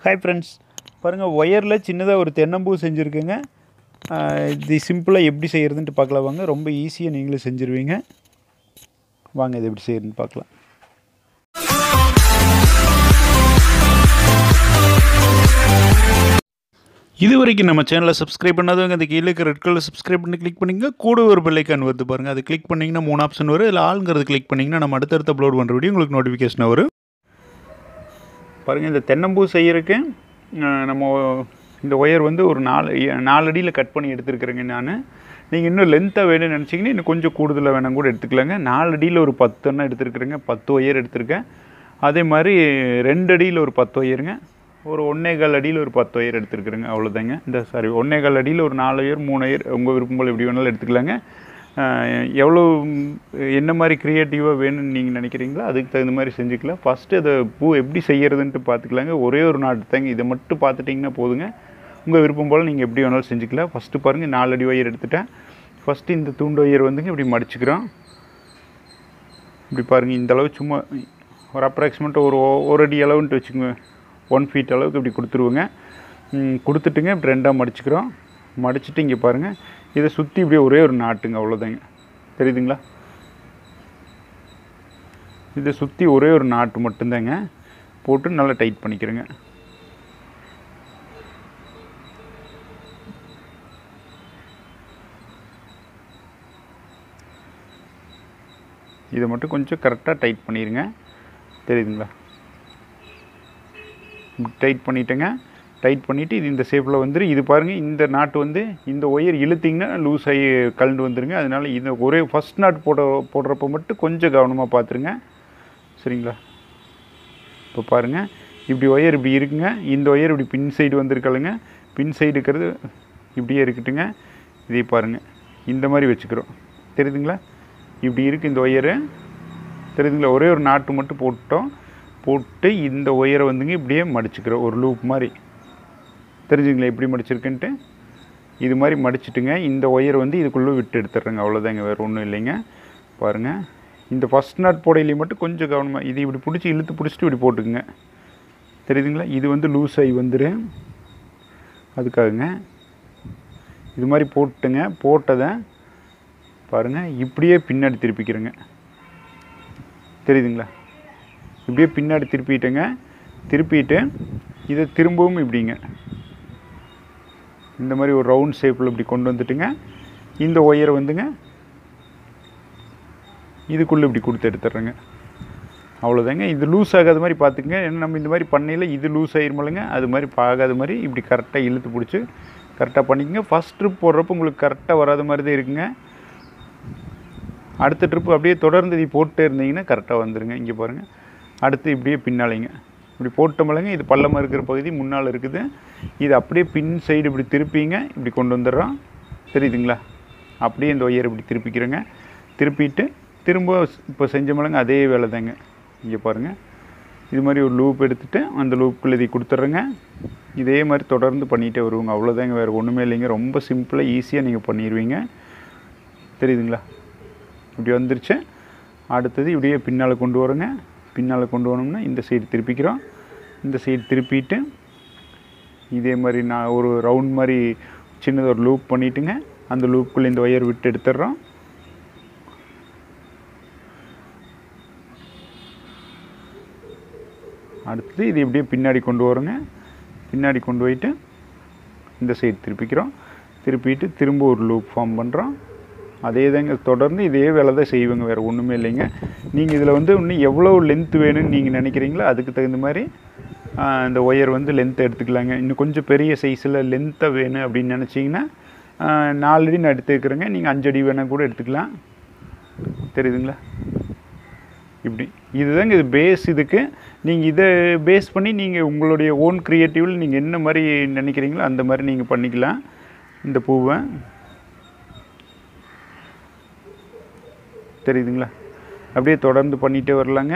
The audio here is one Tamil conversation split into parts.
ஹாய் ஃப்ரெண்ட்ஸ் பாருங்கள் ஒயரில் சின்னதாக ஒரு தென்னம்பூ செஞ்சுருக்குங்க ஆஹ் இது சிம்பிளாக எப்படி செய்கிறதுன்ட்டு பார்க்கலாம் வாங்க ரொம்ப ஈஸியாக நீங்களே செஞ்சுருவீங்க வாங்க இது எப்படி செய்யறதுன்னு பார்க்கலாம் இது வரைக்கும் நம்ம சேனலை சப்ஸ்கிரைப் பண்ணாதவங்க அந்த கீழே இருக்க ரெட் கலர் சப்ஸ்கிரைப் பண்ணி கிளிக் பண்ணிங்க கூட ஒரு பெல்லைக்கான் வருது பாருங்கள் அது கிளிக் பண்ணிங்கன்னா மூணு ஆப்ஷன் வரும் இதில் ஆளுங்கிறது கிளிக் பண்ணிங்கன்னா நம்ம அடுத்தடுத்து அப்லோட் பண்ணுற வீடியோ உங்களுக்கு நோட்டிஃபிகேஷன் வரும் பாருங்கள் இந்த தென்னம்பூ செய்யறதுக்கு அஹ், நம்ம இந்த ஒயர் வந்து ஒரு நாலு நாலு அடியில் கட் பண்ணி எடுத்துருக்குறேங்க நான் நீங்கள் இன்னும் லென்த்தாக வேணும்னு நினச்சிங்கன்னா இன்னும் கொஞ்சம் கூடுதலாக வேணாம் கூட எடுத்துக்கலாங்க நாலு அடியில் ஒரு பத்து எண்ணம் எடுத்துருக்குறேங்க பத்து ஒயர் எடுத்திருக்கேன் அதே மாதிரி ரெண்டு அடியில் ஒரு பத்து ஒயருங்க ஒரு ஒன்றே கால் அடியில் ஒரு பத்து ஒயர் எடுத்துருக்குறேங்க அவ்வளோதாங்க இந்த சாரி ஒன்றே கால் அடியில் ஒரு நாலு ஒயர் மூணு ஒயர் உங்கள் விருப்பம் போல் எப்படி வேணாலும் எடுத்துக்கலாங்க அஹ், எவ்வளோ ம், என்ன மாதிரி க்ரியேட்டிவாக வேணும்னு நீங்கள் நினைக்கிறீங்களோ அதுக்கு தகுந்த மாதிரி செஞ்சுக்கலாம் ஃபஸ்ட்டு அதை பூ எப்படி செய்யறதுன்ட்டு பார்த்துக்கலாங்க ஒரே ஒரு நாட்டு தாங்க இதை மட்டும் பார்த்துட்டிங்கன்னா போதுங்க உங்கள் விருப்பம் போல் நீங்கள் எப்படி வேணாலும் செஞ்சுக்கலாம் ஃபஸ்ட்டு பாருங்கள் நாலு அடி ஒயர் எடுத்துட்டேன் ஃபஸ்ட்டு இந்த தூண்டு ஒயர் வந்துங்க இப்படி மடிச்சுக்கிறோம் இப்படி பாருங்கள் இந்த அளவு சும்மா ஒரு அப்ராக்சிமேட்டாக ஒரு ஒ- ஒரு அடி அளவுன்ட்டு வச்சுக்கோங்க ஒன் ஃபீட் அளவுக்கு இப்படி கொடுத்துருவோங்க ம், கொடுத்துட்டுங்க இப்படி ரெண்டாக மடிச்சுக்கிறோம் மடிச்சுட்டு இங்கே பாருங்கள் இதை சுற்றி இப்படியே ஒரே ஒரு நாட்டுங்க அவ்வளோதாங்க தெரியுதுங்களா இதை சுற்றி ஒரே ஒரு நாட்டு மட்டும்தாங்க போட்டு நல்லா டைட் பண்ணிக்கிறேங்க இதை மட்டும் கொஞ்சம் கரெக்டாக டைட் பண்ணிடுங்க தெரியுதுங்களா டைட் பண்ணிட்டேங்க டைட் பண்ணிவிட்டு இது இந்த ஷேப்பில் வந்துரு இது பாருங்கள் இந்த நாட்டு வந்து இந்த ஒயர் இழுத்திங்கன்னா லூஸ் ஆகி கலண்டு வந்துருங்க அதனால இந்த ஒரே ஃபஸ்ட் நாட் போட போடுறப்ப மட்டும் கொஞ்சம் கவனமாக பார்த்துருங்க சரிங்களா இப்போ பாருங்கள் இப்படி ஒயர் இப்படி இருக்குங்க இந்த ஒயர் இப்படி பின் சைடு வந்திருக்கலுங்க பின் சைடு இருக்கிறது இப்படியே இருக்கட்டுங்க இதே பாருங்கள் இந்த மாதிரி வச்சுக்கிறோம் தெரியுதுங்களா இப்படி இருக்குது இந்த ஒயரு தெரியுதுங்களா ஒரே ஒரு நாட்டு மட்டும் போட்டோம் போட்டு இந்த ஒயரை வந்துங்க இப்படியே மடிச்சுக்கிறோம் ஒரு லூப் மாதிரி தெரிஞ்சுங்களா எப்படி மடிச்சிருக்குன்ட்டு இது மாதிரி மடிச்சிட்டுங்க இந்த ஒயர் வந்து இதுக்குள்ளே விட்டு எடுத்துடுறேங்க அவ்வளோதாங்க வேறு ஒன்றும் இல்லைங்க பாருங்கள் இந்த ஃபஸ்ட் நாட் போடையிலையும் மட்டும் கொஞ்சம் கவனமாக இது இப்படி பிடிச்சி இழுத்து பிடிச்சிட்டு இப்படி போட்டுக்குங்க தெரியுதுங்களா இது வந்து லூஸ் ஆகி வந்துரு அதுக்காகங்க இது மாதிரி போட்டுங்க போட்டதை பாருங்கள் இப்படியே பின்னாடி திருப்பிக்கிறேங்க தெரியுதுங்களா இப்படியே பின்னாடி திருப்பிட்டேங்க திருப்பிட்டு இதை திரும்பவும் இப்படிங்க இந்த மாதிரி ஒரு ரவுண்ட் ஷேப்பில் இப்படி கொண்டு வந்துட்டுங்க இந்த ஒயரை வந்துங்க இதுக்குள்ளே இப்படி கொடுத்து எடுத்துட்றேங்க அவ்வளோதாங்க இது லூஸ் ஆகாத மாதிரி பார்த்துக்குங்க ஏன்னா நம்ம இந்த மாதிரி பண்ணையில் இது லூஸ் ஆயிருமில்லைங்க அது மாதிரி ஆகாத மாதிரி இப்படி கரெக்டாக இழுத்து பிடிச்சி கரெக்டாக பண்ணிக்கங்க ஃபஸ்ட் ட்ரிப் போடுறப்ப உங்களுக்கு கரெக்டாக வராத மாதிரி தான் இருக்குங்க அடுத்த ட்ரிப்பு அப்படியே தொடர்ந்து இது போட்டே இருந்தீங்கன்னா கரெக்டாக வந்துருங்க இங்கே பாருங்கள் அடுத்து இப்படியே பின்னாலைங்க இப்படி போட்டோமில்லங்க இது பள்ளமாக இருக்கிற பகுதி முன்னால் இருக்குது இது அப்படியே பின் சைடு இப்படி திருப்பிங்க இப்படி கொண்டு வந்துடுறோம் தெரியுதுங்களா அப்படியே இந்த ஒயர் இப்படி திருப்பிக்கிறேங்க திருப்பிட்டு திரும்ப இப்போ செஞ்சோமில்லங்க அதே வேலை தாங்க இங்கே பாருங்கள் இது மாதிரி ஒரு லூப் எடுத்துகிட்டு அந்த லூப்புக்குள்ளே இதை கொடுத்துட்றேங்க இதே மாதிரி தொடர்ந்து பண்ணிகிட்டே வருவோங்க அவ்வளோதாங்க வேறு ஒன்றுமே இல்லைங்க ரொம்ப சிம்பிளாக ஈஸியாக நீங்கள் பண்ணிடுவீங்க தெரியுதுங்களா இப்படி வந்துருச்சு அடுத்தது இப்படியே பின்னால் கொண்டு வரோங்க பின்னால் கொண்டு வரணும்னா இந்த சைடு திருப்பிக்கிறோம் இந்த சைடு திருப்பிட்டு இதே மாதிரி நான் ஒரு ரவுண்ட் மாதிரி சின்னதாக ஒரு லூப் பண்ணிட்டுங்க அந்த லூப்புக்குள்ளே இந்த ஒயர் விட்டு எடுத்துடுறோம் அடுத்தது இது இப்படியே பின்னாடி கொண்டு வரோங்க பின்னாடி கொண்டு போயிட்டு இந்த சைடு திருப்பிக்கிறோம் திருப்பிட்டு திரும்ப ஒரு லூப் ஃபார்ம் பண்ணுறோம் அதே தாங்க தொடர்ந்து இதே வேலை தான் செய்வாங்க வேறு ஒன்றுமே இல்லைங்க நீங்கள் இதில் வந்து இன்னும் எவ்வளோ லென்த் வேணும்னு நீங்கள் நினைக்கிறீங்களோ அதுக்கு தகுந்த மாதிரி ஆ, இந்த ஒயர் வந்து லென்த் எடுத்துக்கலாங்க இன்னும் கொஞ்சம் பெரிய சைஸில் லென்த்தாக வேணும் அப்படின்னு நினச்சிங்கன்னா ஆ, நாலு அடி நான் எடுத்துக்கிறேங்க நீங்கள் அஞ்சு அடி வேணால் கூட எடுத்துக்கலாம் தெரியுதுங்களா இப்படி இதுதாங்க இது பேஸ் இதுக்கு நீங்கள் இதை பேஸ் பண்ணி நீங்கள் உங்களுடைய ஓன் க்ரியேட்டிவில் நீங்கள் என்ன மாதிரி நினைக்கிறீங்களோ அந்த மாதிரி நீங்கள் பண்ணிக்கலாம் இந்த பூவை தெரியுதுங்களா அப்படியே தொடர்ந்து பண்ணிகிட்டே வரலாங்க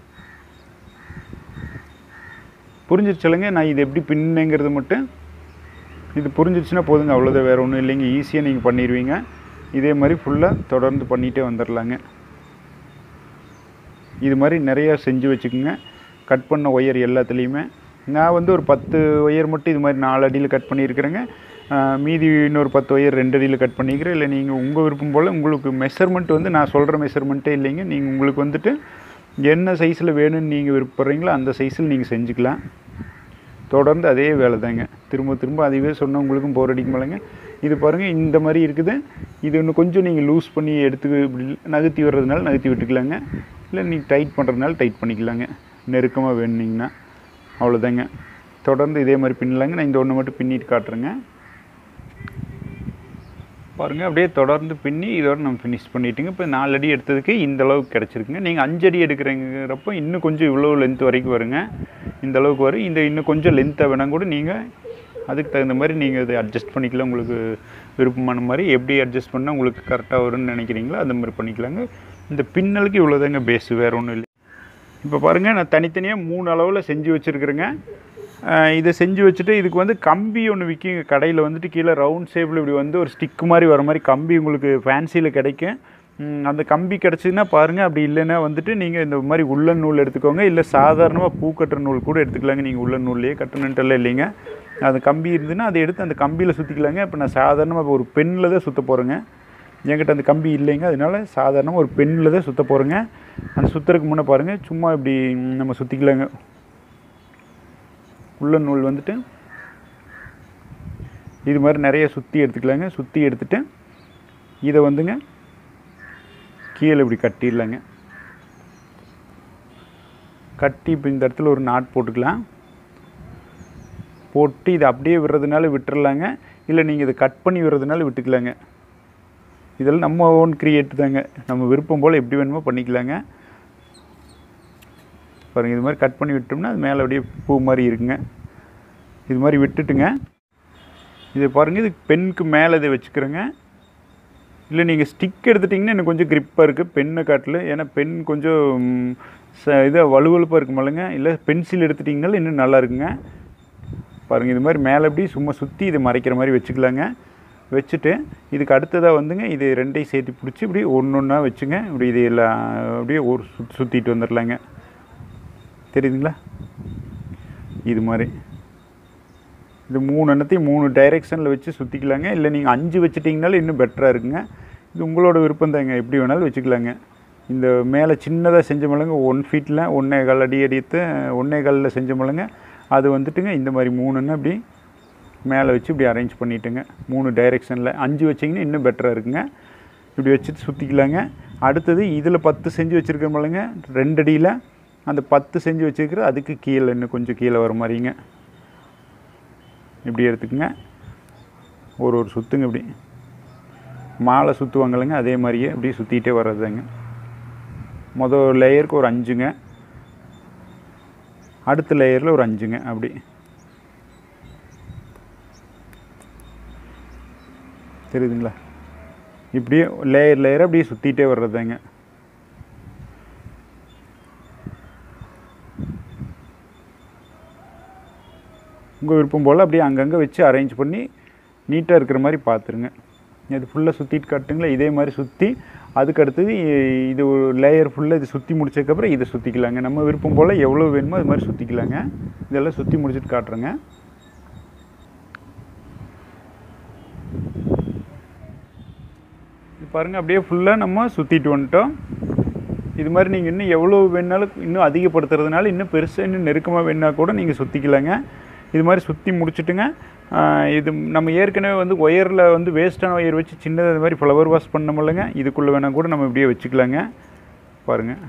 புரிஞ்சிருச்சுலங்க நான் இது எப்படி பின்னுங்கிறது மட்டும் இது புரிஞ்சிருச்சுன்னா போதுங்க அவ்வளோதான் வேறு ஒன்றும் இல்லைங்க ஈஸியாக நீங்கள் பண்ணிடுவீங்க இதே மாதிரி ஃபுல்லாக தொடர்ந்து பண்ணிகிட்டே வந்துடலாங்க இது மாதிரி நிறையா செஞ்சு வச்சுக்கோங்க கட் பண்ண ஒயர் எல்லாத்துலேயுமே நான் வந்து ஒரு பத்து ஒயர் மட்டும் இது மாதிரி நாலு அடியில் கட் பண்ணியிருக்கிறேங்க ஆஹ் மீதி இன்னொரு பத்து ஒயர் ரெண்டு அடியில் கட் பண்ணிக்கிறேன் இல்லை நீங்கள் உங்கள் விருப்பம் போல் உங்களுக்கு மெஷர்மெண்ட் வந்து நான் சொல்கிற மெஷர்மெண்ட்டே இல்லைங்க நீங்கள் உங்களுக்கு வந்துட்டு என்ன சைஸில் வேணும்னு நீங்கள் விருப்பப்படுறீங்களோ அந்த சைஸில் நீங்கள் செஞ்சுக்கலாம் தொடர்ந்து அதே வேலை தாங்க திரும்ப திரும்ப அதுவே சொன்னால் உங்களுக்கும் போர் அடிக்க மாட்டேங்க இது பாருங்கள் இந்த மாதிரி இருக்குது இது இன்னும் கொஞ்சம் நீங்கள் லூஸ் பண்ணி எடுத்து இப்படி நகர்த்தி வர்றதுனால நகர்த்தி விட்டுக்கலாங்க இல்லை நீங்கள் டைட் பண்ணுறதுனால டைட் பண்ணிக்கலாங்க நெருக்கமாக வேணுனீங்கன்னா அவ்வளோதாங்க தொடர்ந்து இதே மாதிரி பின்னலாங்க நான் இந்த ஒன்று மட்டும் பின்னிட்டு காட்டுறேங்க பாருங்கள் அப்படியே தொடர்ந்து பின்னி இதோட நம்ம ஃபினிஷ் பண்ணிட்டுங்க இப்போ நாலு அடி எடுத்ததுக்கு இந்த அளவுக்கு கிடச்சிருக்குங்க நீங்கள் அஞ்சு அடி எடுக்கிறங்கிறப்போ இன்னும் கொஞ்சம் இவ்வளோ லென்த் வரைக்கும் வருங்க இந்த அளவுக்கு வரும் இந்த இன்னும் கொஞ்சம் லென்த்தாக வேணால் கூட நீங்கள் அதுக்கு தகுந்த மாதிரி நீங்கள் இதை அட்ஜஸ்ட் பண்ணிக்கலாம் உங்களுக்கு விருப்பமான மாதிரி எப்படி அட்ஜஸ்ட் பண்ணால் உங்களுக்கு கரெக்டாக வரும்னு நினைக்கிறீங்களோ அந்த மாதிரி பண்ணிக்கலாங்க இந்த பின்னலுக்கு இவ்வளோதாங்க பேஸு வேறு ஒன்றும் இல்லை இப்போ பாருங்கள் நான் தனித்தனியாக மூணு அளவில் செஞ்சு வச்சுருக்குறேங்க இதை செஞ்சு வச்சுட்டு இதுக்கு வந்து கம்பி ஒன்று விற்கிங்க கடையில் வந்துட்டு கீழே ரவுண்ட் ஷேப்பில் இப்படி வந்து ஒரு ஸ்டிக்கு மாதிரி வர மாதிரி கம்பி உங்களுக்கு ஃபேன்சியில் கிடைக்கும் ம், அந்த கம்பி கிடச்சிதுன்னா பாருங்கள் அப்படி இல்லைன்னா வந்துட்டு நீங்கள் இந்த மாதிரி உள்ளன் நூல் எடுத்துக்கோங்க இல்லை சாதாரணமாக பூ கட்டுற நூல் கூட எடுத்துக்கலாங்க நீங்கள் உள்ளன் நூல்லையே கட்டணுன்ட்டெல்லாம் இல்லைங்க அந்த கம்பி இருந்துன்னா அதை எடுத்து அந்த கம்பியில் சுற்றிக்கலாங்க இப்போ நான் சாதாரணமாக இப்போ ஒரு பெண்ணில் தான் சுற்ற போகிறேங்க என்கிட்ட அந்த கம்பி இல்லைங்க அதனால சாதாரணமாக ஒரு பெண்ணில் தான் சுற்ற போகிறேங்க அந்த சுற்றுறதுக்கு முன்னே பாருங்கள் சும்மா இப்படி ம், நம்ம சுற்றிக்கலாங்க உள்ள நூல் வந்துட்டு இது மாதிரி நிறைய சுற்றி எடுத்துக்கலாங்க சுற்றி எடுத்துட்டு இதை வந்துங்க கீழே இப்படி கட்டிடலாங்க கட்டி இப்போ இந்த இடத்துல ஒரு நாட் போட்டுக்கலாம் போட்டு இதை அப்படியே விடுறதுனால விட்டுறலாங்க இல்லை நீங்கள் இதை கட் பண்ணி விடுறதுனால விட்டுக்கலாங்க இதெல்லாம் நம்ம ஓன் கிரியேட் தாங்க நம்ம விருப்பம் போல் எப்படி வேணுமோ பண்ணிக்கலாங்க பாருங்கள் இது மாதிரி கட் பண்ணி விட்டோம்னா அது மேலே அப்படியே பூ மாதிரி இருக்குங்க இது மாதிரி விட்டுட்டுங்க இது பாருங்கள் இது பெண்ணுக்கு மேலே இதை வச்சுக்கிறேங்க இல்லை நீங்கள் ஸ்டிக் எடுத்துட்டிங்கன்னா இன்னும் கொஞ்சம் grip-ஆ இருக்குது பெண்ணை காட்டில் ஏன்னா பென் கொஞ்சம் ம், ச இதாக வலுவலுப்பாக இருக்கும் இல்லைங்க இல்லை பென்சில் எடுத்துட்டிங்கனாலும் இன்னும் நல்லா இருக்குங்க பாருங்கள் இது மாதிரி மேலே அப்படி சும்மா சுற்றி இதை மறைக்கிற மாதிரி வச்சுக்கலாங்க வச்சுட்டு இதுக்கு அடுத்ததாக வந்துங்க இது ரெண்டையும் சேர்த்து பிடிச்சி இப்படி ஒன்று ஒன்றா வச்சுங்க இப்படி இது எல்லாம் அப்படியே ஒரு சுத் சுற்றிட்டு வந்துடலாங்க தெரியுதுங்களா இது மாதிரி இது மூணு எண்ணத்தையும் மூணு டைரெக்ஷனில் வச்சு சுற்றிக்கலாங்க இல்லை நீங்கள் அஞ்சு வச்சுட்டிங்கனாலும் இன்னும் பெட்டராக இருக்குங்க இது உங்களோட விருப்பம் தாங்க எப்படி வேணாலும் வச்சுக்கலாங்க இந்த மேலே சின்னதாக செஞ்ச மிளங்க ஒன் ஃபீட்டில் ஒன்றே கால் அடி அடித்து ஒன்றே காலில் செஞ்ச மிளங்க அது வந்துட்டுங்க இந்த மாதிரி மூணுன்னு அப்படி மேலே வச்சு இப்படி அரேஞ்ச் பண்ணிட்டுங்க மூணு டைரெக்ஷனில் அஞ்சு வச்சிங்கன்னா இன்னும் பெட்டராக இருக்குங்க இப்படி வச்சுட்டு சுற்றிக்கலாங்க அடுத்தது இதில் பத்து செஞ்சு வச்சுருக்க மிளங்க ரெண்டு அடியில் அந்த பத்து செஞ்சு வச்சுருக்கிற அதுக்கு கீழே இன்னும் கொஞ்சம் கீழே வர மாதிரிங்க இப்படி எடுத்துக்கங்க ஒரு ஒரு சுற்றுங்க இப்படி மாலை சுற்றுவாங்கல்லங்க அதே மாதிரியே இப்படி சுற்றிட்டே வர்றதுங்க மொதல் லேயருக்கு ஒரு அஞ்சுங்க அடுத்த லேயரில் ஒரு அஞ்சுங்க அப்படி தெரியுதுங்களா இப்படியே லேயர் லேயராக அப்படியே சுற்றிட்டே வர்றதுங்க உங்கள் விருப்பம் போல் அப்படியே அங்கங்கே வச்சு அரேஞ்ச் பண்ணி நீட்டாக இருக்கிற மாதிரி பார்த்துருங்க இது ஃபுல்லாக சுற்றிட்டு காட்டுங்களா இதே மாதிரி சுற்றி அதுக்கு அடுத்தது இ- இது ஒரு லேயர் ஃபுல்லாக இது சுற்றி முடிச்சதுக்கப்புறம் இதை சுற்றிக்கலாங்க நம்ம விருப்பம் போல் எவ்வளோ வேணுமோ அது மாதிரி சுற்றிக்கலாங்க இதெல்லாம் சுற்றி முடிச்சுட்டு காட்டுறேங்க இது பாருங்கள் அப்படியே ஃபுல்லாக நம்ம சுற்றிட்டு வந்துட்டோம் இது மாதிரி நீங்கள் இன்னும் எவ்வளோ வேணாலும் இன்னும் அதிகப்படுத்துறதுனால இன்னும் பெருசாக இன்னும் நெருக்கமாக வேணா கூட நீங்கள் சுற்றிக்கலாங்க இது மாதிரி சுற்றி முடிச்சுட்டுங்க ஆஹ் இது நம்ம ஏற்கனவே வந்து ஒயரில் வந்து வேஸ்ட்டான ஒயர் வச்சு சின்னதாக இது மாதிரி ஃப்ளவர் வாஷ் பண்ணமில்லங்க இதுக்குள்ளே வேணால் கூட நம்ம இப்படியே வச்சுக்கலாங்க பாருங்கள்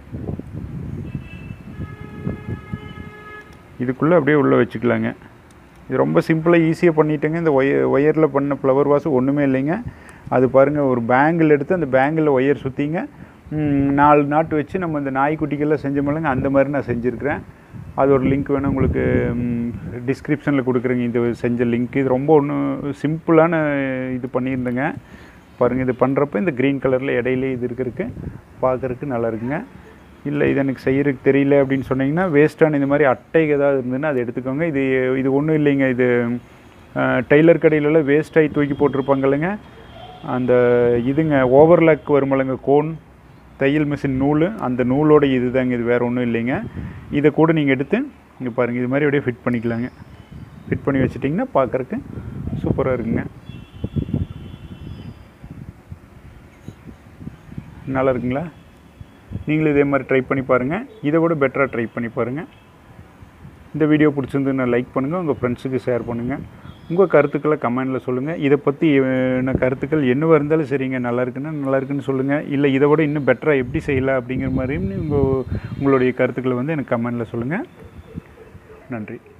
இதுக்குள்ளே அப்படியே உள்ளே வச்சுக்கலாங்க இது ரொம்ப சிம்பிளாக ஈஸியாக பண்ணிட்டேங்க இந்த ஒயர் ஒயரில் பண்ண ஃப்ளவர் வாஷ் ஒன்றுமே இல்லைங்க அது பாருங்கள் ஒரு பேங்கிள் எடுத்து அந்த பேங்கில் ஒயர் சுற்றிங்க ம், நாலு நாட்டு வச்சு நம்ம இந்த நாய்க்குட்டிக்கெல்லாம் செஞ்சோமில்லங்க அந்த மாதிரி நான் செஞ்சுருக்கிறேன் அது ஒரு லிங்க் வேணும் உங்களுக்கு டிஸ்கிரிப்ஷனில் கொடுக்குறேங்க இந்த செஞ்ச லிங்க் இது ரொம்ப ஒன்று சிம்பிளான இது பண்ணியிருந்தேங்க பாருங்கள் இது பண்ணுறப்ப இந்த க்ரீன் கலரில் இடையிலே இது இருக்கிறதுக்கு பார்க்குறதுக்கு நல்லா இருக்குங்க இல்லை இது எனக்கு செய்யறதுக்கு தெரியல அப்படின்னு சொன்னீங்கன்னா வேஸ்ட்டான இந்த மாதிரி அட்டை ஏதாவது இருந்ததுன்னா அதை எடுத்துக்கோங்க இது இது ஒன்றும் இல்லைங்க இது டெய்லர் கடையிலலாம் வேஸ்ட்டாகி தூக்கி போட்டிருப்பாங்க இல்லைங்க அந்த இதுங்க ஓவர்லாக் வருமில்லங்க கோன் தையல் மிஷின் நூல் அந்த நூலோட இது தாங்க இது வேறு ஒன்றும் இல்லைங்க இதை கூட நீங்கள் எடுத்து இங்கே பாருங்கள் இது மாதிரி அப்படியே ஃபிட் பண்ணிக்கலாங்க ஃபிட் பண்ணி வச்சிட்டிங்கன்னா பார்க்குறக்கு சூப்பராக இருக்குங்க நல்லா இருக்குங்களா நீங்களும் இதே மாதிரி ட்ரை பண்ணி பாருங்கள் இதை விட பெட்டராக ட்ரை பண்ணி பாருங்கள் இந்த வீடியோ பிடிச்சிருந்துன்னா லைக் பண்ணுங்கள் உங்கள் ஃப்ரெண்ட்ஸுக்கு ஷேர் பண்ணுங்கள் உங்கள் கருத்துக்களை கமெண்டில் சொல்லுங்கள் இதை பற்றி என்ன கருத்துக்கள் என்னவாக இருந்தாலும் சரிங்க நல்லா இருக்குன்னா நல்லா இருக்குன்னு சொல்லுங்கள் இல்லை இதை விட இன்னும் பெட்டராக எப்படி செய்யலாம் அப்படிங்கிற மாதிரியும் உங்கள் உங்களுடைய கருத்துக்களை வந்து எனக்கு கமெண்டில் சொல்லுங்கள் நன்றி